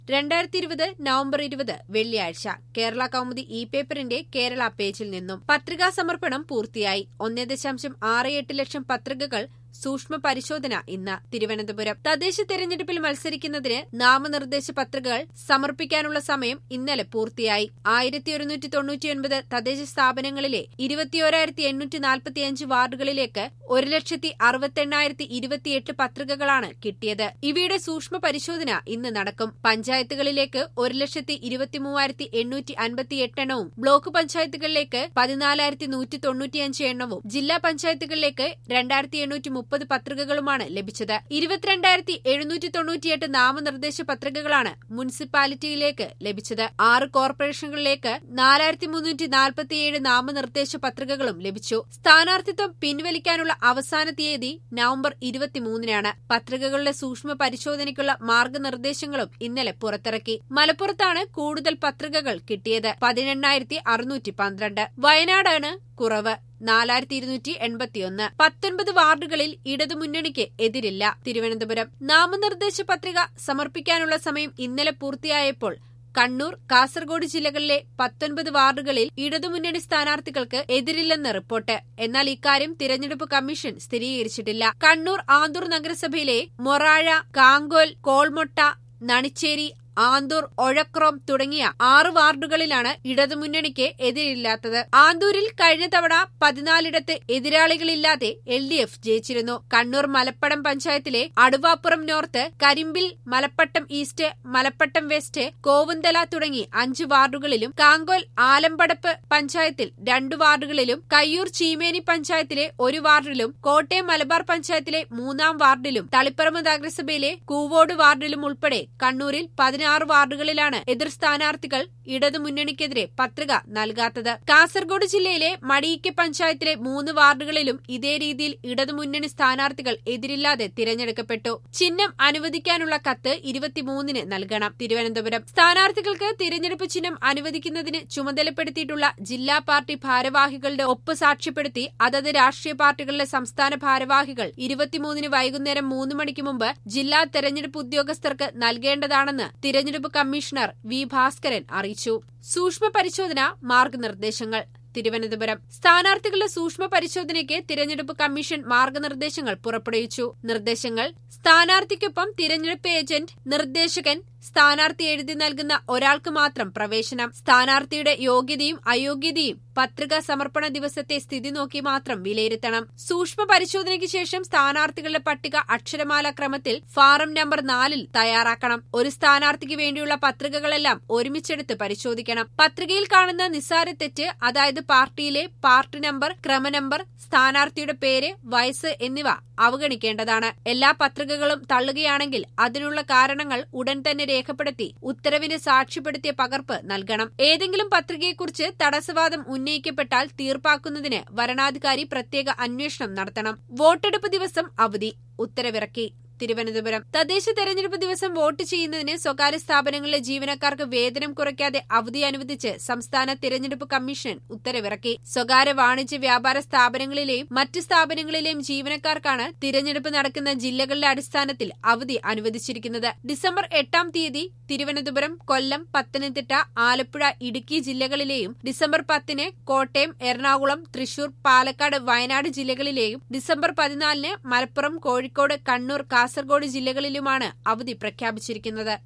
രണ്ടായിരത്തി ഇരുപത് നവംബർ ഇരുപത് വെള്ളിയാഴ്ച കേരള കൗമുദി ഇ പേപ്പറിന്റെ കേരള പേജിൽ നിന്നും പത്രികാ സമർപ്പണം പൂർത്തിയായി ഒന്നേ ദശാംശം ആറ് എട്ട് ലക്ഷം പത്രികകൾ സൂക്ഷ്മ പരിശോധന ഇന്ന് തിരുവനന്തപുരം തദ്ദേശ തെരഞ്ഞെടുപ്പിൽ മത്സരിക്കുന്നതിന് നാമനിർദ്ദേശ പത്രികകൾ സമർപ്പിക്കാനുള്ള സമയം ഇന്നലെ പൂർത്തിയായി ആയിരത്തി ഒരുന്നൂറ്റി തൊണ്ണൂറ്റിയൊൻപത് തദ്ദേശ സ്ഥാപനങ്ങളിലെ ഇരുപത്തിയോരായിരത്തി എണ്ണൂറ്റി നാൽപ്പത്തിയഞ്ച് വാർഡുകളിലേക്ക് ഒരു ലക്ഷത്തി അറുപത്തെണ്ണായിരത്തി ഇരുപത്തിയെട്ട് പത്രികകളാണ് കിട്ടിയത് ഇവയുടെ സൂക്ഷ്മ പരിശോധന ഇന്ന് നടക്കും പഞ്ചായത്തുകളിലേക്ക് ഒരു ലക്ഷത്തി ഇരുപത്തിമൂവായിരത്തി എണ്ണൂറ്റി അൻപത്തിയെട്ട് എണ്ണവും ബ്ലോക്ക് പഞ്ചായത്തുകളിലേക്ക് പതിനാലായിരത്തി നൂറ്റി തൊണ്ണൂറ്റിയഞ്ച് എണ്ണവും ജില്ലാ പഞ്ചായത്തുകളിലേക്ക് രണ്ടായിരത്തി എണ്ണൂറ്റി മുപ്പത് പത്രികകളുമാണ് ലഭിച്ചത് ഇരുപത്തിരണ്ടായിരത്തി എഴുന്നൂറ്റി തൊണ്ണൂറ്റിയെട്ട് നാമനിർദ്ദേശ പത്രികകളാണ് മുനിസിപ്പാലിറ്റിയിലേക്ക് ലഭിച്ചത് ആറ് കോർപ്പറേഷനുകളിലേക്ക് നാലായിരത്തി മുന്നൂറ്റി നാൽപ്പത്തിയേഴ് നാമനിർദ്ദേശ പത്രികകളും ലഭിച്ചു സ്ഥാനാർത്ഥിത്വം പിൻവലിക്കാനുള്ള അവസാന തീയതി നവംബർ ഇരുപത്തിമൂന്നിനാണ് പത്രികകളുടെ സൂക്ഷ്മ പരിശോധനയ്ക്കുള്ള മാർഗനിർദ്ദേശങ്ങളും ഇന്നലെ പുറത്തിറക്കി മലപ്പുറത്താണ് കൂടുതൽ പത്രികകൾ കിട്ടിയത് പതിനെണ്ണായിരത്തി അറുന്നൂറ്റി പന്ത്രണ്ട് വയനാടാണ് കുറവ് നാലായിരത്തി ഇരുന്നൂറ്റി എൺപത്തിയൊന്ന് പത്തൊൻപത് വാർഡുകളിൽ ഇടതുമുന്നണിക്ക് എതിരില്ല തിരുവനന്തപുരം നാമനിർദ്ദേശ പത്രിക സമർപ്പിക്കാനുള്ള സമയം ഇന്നലെ പൂർത്തിയായപ്പോൾ കണ്ണൂർ കാസർഗോഡ് ജില്ലകളിലെ പത്തൊൻപത് വാർഡുകളിൽ ഇടതുമുന്നണി സ്ഥാനാർത്ഥികൾക്ക് എതിരില്ലെന്ന് റിപ്പോർട്ട് എന്നാൽ ഇക്കാര്യം തിരഞ്ഞെടുപ്പ് കമ്മീഷൻ സ്ഥിരീകരിച്ചിട്ടില്ല കണ്ണൂർ ആന്തൂർ നഗരസഭയിലെ മൊറാഴ കാങ്കോൽ കോൾമൊട്ട നണിച്ചേരി ആന്തൂർ ഒഴക്രോം തുടങ്ങിയ ആറ് വാർഡുകളിലാണ് ഇടതുമുന്നണിക്ക് എതിരില്ലാത്തത് ആന്തൂരിൽ കഴിഞ്ഞ തവണ പതിനാലിടത്ത് എതിരാളികളില്ലാതെ എൽ ഡി എഫ് ജയിച്ചിരുന്നു കണ്ണൂർ മലപ്പടം പഞ്ചായത്തിലെ Aduvappuram north Karimbil Malappattam east Malappattam west Kovunthala തുടങ്ങി അഞ്ച് വാർഡുകളിലും കാങ്കോൽ ആലമ്പടപ്പ് പഞ്ചായത്തിൽ രണ്ടു വാർഡുകളിലും കയ്യൂർ ചീമേനി പഞ്ചായത്തിലെ ഒരു വാർഡിലും കോട്ടയം മലബാർ പഞ്ചായത്തിലെ മൂന്നാം വാർഡിലും തളിപ്പറമ്പ് നഗരസഭയിലെ കൂവോട് വാർഡിലും ഉൾപ്പെടെ കണ്ണൂരിൽ പതിനാറ് വാർഡുകളിലാണ് എതിർ സ്ഥാനാർത്ഥികൾ ഇടതുമുന്നണിക്കെതിരെ പത്രിക നൽകാത്തത് കാസർഗോഡ് ജില്ലയിലെ മടിയിക്ക പഞ്ചായത്തിലെ മൂന്ന് വാർഡുകളിലും ഇതേ രീതിയിൽ ഇടതുമുന്നണി സ്ഥാനാർത്ഥികൾ എതിരില്ലാതെ തിരഞ്ഞെടുക്കപ്പെട്ടു ചിഹ്നം അനുവദിക്കാനുള്ള കത്ത് ഇരുപത്തിമൂന്നിന് നൽകണം തിരുവനന്തപുരം സ്ഥാനാർത്ഥികൾക്ക് തിരഞ്ഞെടുപ്പ് ചിഹ്നം അനുവദിക്കുന്നതിന് ചുമതലപ്പെടുത്തിയിട്ടുള്ള ജില്ലാ പാർട്ടി ഭാരവാഹികളുടെ ഒപ്പ് സാക്ഷ്യപ്പെടുത്തി അതത് രാഷ്ട്രീയ പാർട്ടികളുടെ സംസ്ഥാന ഭാരവാഹികൾ ഇരുപത്തിമൂന്നിന് വൈകുന്നേരം മൂന്ന് മണിക്ക് മുമ്പ് ജില്ലാ തെരഞ്ഞെടുപ്പ് ഉദ്യോഗസ്ഥർക്ക് നൽകേണ്ടതാണെന്ന് തിരഞ്ഞെടുപ്പ് കമ്മീഷണർ വി ഭാസ്കരൻ അറിയിച്ചു സൂക്ഷ്മ പരിശോധന മാർഗനിർദ്ദേശങ്ങൾ തിരുവനന്തപുരം സ്ഥാനാർത്ഥികളുടെ സൂക്ഷ്മ പരിശോധനയ്ക്ക് തിരഞ്ഞെടുപ്പ് കമ്മീഷൻ മാർഗനിർദ്ദേശങ്ങൾ പുറപ്പെടുവിച്ചു നിർദ്ദേശങ്ങൾ സ്ഥാനാർത്ഥിക്കൊപ്പം തിരഞ്ഞെടുപ്പ് ഏജന്റ് നിർദ്ദേശകൻ സ്ഥാനാർത്ഥി എഴുതി നൽകുന്ന ഒരാൾക്ക് മാത്രം പ്രവേശനം സ്ഥാനാർത്ഥിയുടെ യോഗ്യതയും അയോഗ്യതയും പത്രിക സമർപ്പണ ദിവസത്തെ സ്ഥിതി നോക്കി മാത്രം വിലയിരുത്തണം സൂക്ഷ്മ പരിശോധനയ്ക്ക് ശേഷം സ്ഥാനാർത്ഥികളുടെ പട്ടിക അക്ഷരമാല ക്രമത്തിൽ ഫാറം നമ്പർ നാലിൽ തയ്യാറാക്കണം ഒരു സ്ഥാനാർത്ഥിക്ക് വേണ്ടിയുള്ള പത്രികകളെല്ലാം ഒരുമിച്ചെടുത്ത് പരിശോധിക്കണം പത്രികയിൽ കാണുന്ന നിസ്സാര തെറ്റ് അതായത് പാർട്ടിയിലെ പാർട്ടി നമ്പർ ക്രമനമ്പർ സ്ഥാനാർത്ഥിയുടെ പേര് വയസ്സ് എന്നിവ അവഗണിക്കേണ്ടതാണ് എല്ലാ പത്രികകളും തള്ളുകയാണെങ്കിൽ അതിനുള്ള കാരണങ്ങൾ ഉടൻ തന്നെ രേഖപ്പെടുത്തി ഉത്തരവിന് സാക്ഷ്യപ്പെടുത്തിയ പകർപ്പ് നൽകണം ഏതെങ്കിലും പത്രികയെക്കുറിച്ച് തടസ്സവാദം ഉന്നയിക്കപ്പെട്ടാൽ തീർപ്പാക്കുന്നതിന് വരണാധികാരി പ്രത്യേക അന്വേഷണം നടത്തണം വോട്ടെടുപ്പ് ദിവസം അവധി ഉത്തരവിറക്കി തിരുവനന്തപുരം തദ്ദേശ തെരഞ്ഞെടുപ്പ് ദിവസം വോട്ട് ചെയ്യുന്നതിന് സ്വകാര്യ സ്ഥാപനങ്ങളിലെ ജീവനക്കാർക്ക് വേതനം കുറയ്ക്കാതെ അവധി അനുവദിച്ച് സംസ്ഥാന തിരഞ്ഞെടുപ്പ് കമ്മീഷൻ ഉത്തരവിറക്കി സ്വകാര്യ വാണിജ്യ വ്യാപാര സ്ഥാപനങ്ങളിലെയും മറ്റ് സ്ഥാപനങ്ങളിലെയും ജീവനക്കാർക്കാണ് തിരഞ്ഞെടുപ്പ് നടക്കുന്ന ജില്ലകളുടെ അടിസ്ഥാനത്തിൽ അവധി അനുവദിച്ചിരിക്കുന്നത് ഡിസംബർ എട്ടാം തീയതി തിരുവനന്തപുരം കൊല്ലം പത്തനംതിട്ട ആലപ്പുഴ ഇടുക്കി ജില്ലകളിലെയും ഡിസംബർ പത്തിന് കോട്ടയം എറണാകുളം തൃശൂർ പാലക്കാട് വയനാട് ജില്ലകളിലെയും ഡിസംബർ പതിനാലിന് മലപ്പുറം കോഴിക്കോട് കണ്ണൂർ കാസർഗോഡ് ജില്ലകളിലുമാണ് അവധി പ്രഖ്യാപിച്ചിരിക്കുന്നത്